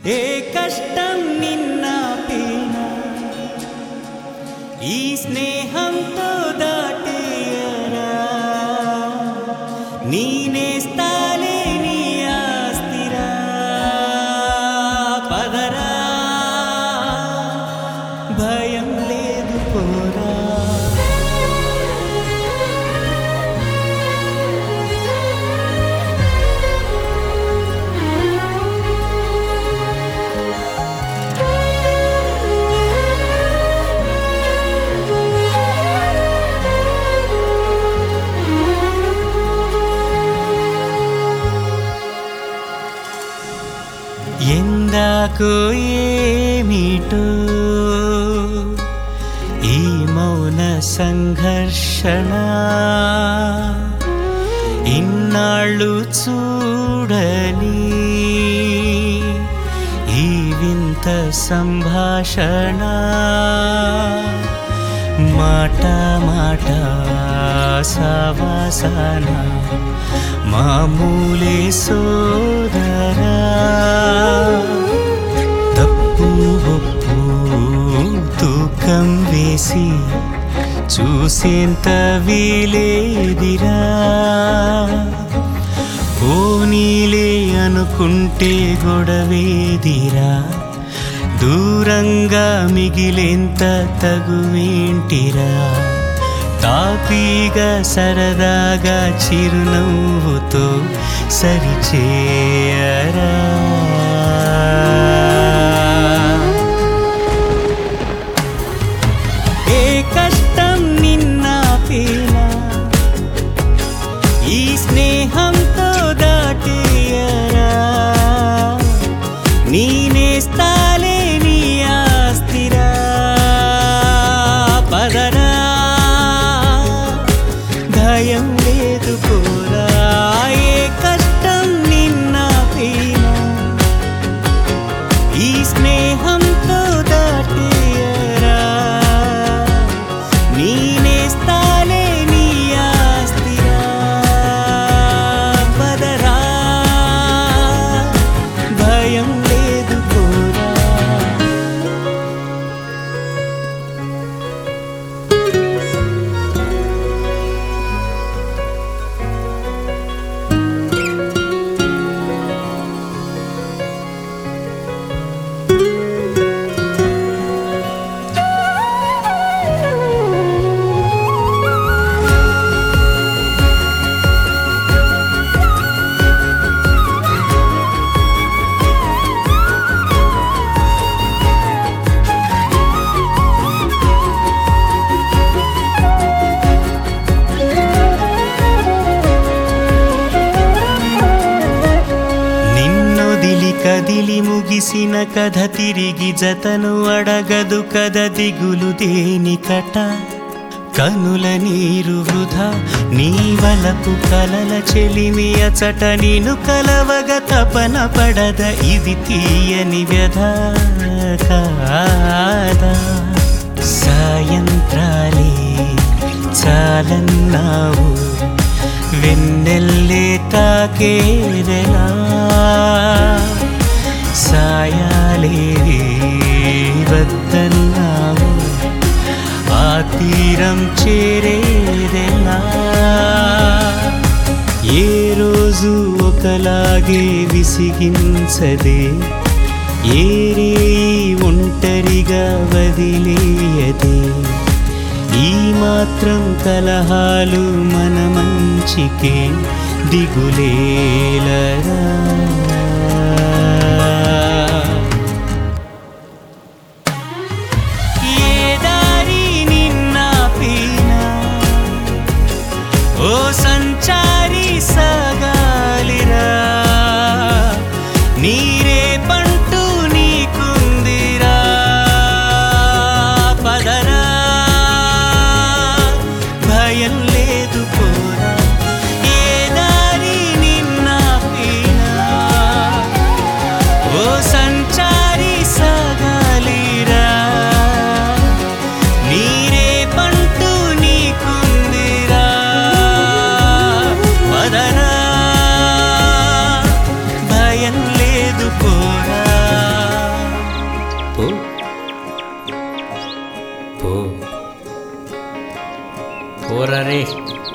ఏ కష్టం నిన్నాపేనా ఈ స్నేహంతో దాటేయరా నేనేస్తాలే నీ ఆస్తిరా పదరా భయం లేదు పోరా ఎందాకో ఏమిటో ఈ మౌన సంఘర్షణ ఇన్నాళ్ళు చూడని ఈ వింత సంభాషణ మాట మాట సవాసన మామూలే సోదరా తప్పు ఒప్పు తూకం వేసి చూసేంత వీలేదిరా పోనీలే అనుకుంటే గొడవేదిరా దూరంగా మిగిలేంత తగువేంటిరా తాపీగా సరదాగా చిరునవ్వుతో సరిచేయరా ఏ కష్టం నిన్నాపేనా ఈ స్నేహంతో దాటేయరా నేనేస్తాలే నీ ఆస్తిరా పదరా భయం లేదు పోరా ఏ కష్టం నిన్నాపేనా ఈ స్నేహంతో దాటేయరా నేనేస్తాలే నీ ఆస్తిరా పదరా భయం లేదు పోరా నిన్నొదిలి కదిలి ముగిసిన కథ తిరిగి జతను అడగదు కథ దిగులు దేనికట కనుల నీరు వృధా నీ వలపు కలల చెలిమి అచట నేను కలవగ తపన పడద ఇది తీయని వ్యధ కాదా సాయంత్రాలే చాలన్నావు వెన్నెల్లే తాకేదెలా సాయాలే వద్దన్నావు ఆ తీరం చేరేదెలా ఏ రోజు ఒకలాగే విసిగించదే ఏరే ఒంటరిగా వదిలేయదే ఈ మాత్రం కలహాలు మన మంచికే దిగులేలరా ఏ దారి నిన్నాపేనా ఓ సంచారి సాగాలిరా నీరే పంటూ నీకుందిరా పదరా భయం లేదు పోరా ఏ దారి నిన్నాపేనా ఓ సంచారి సాగాలిరా నీరే పంటూ నీకుందిరా పదరా భయం లేదు పోరా పో పో పోరా రే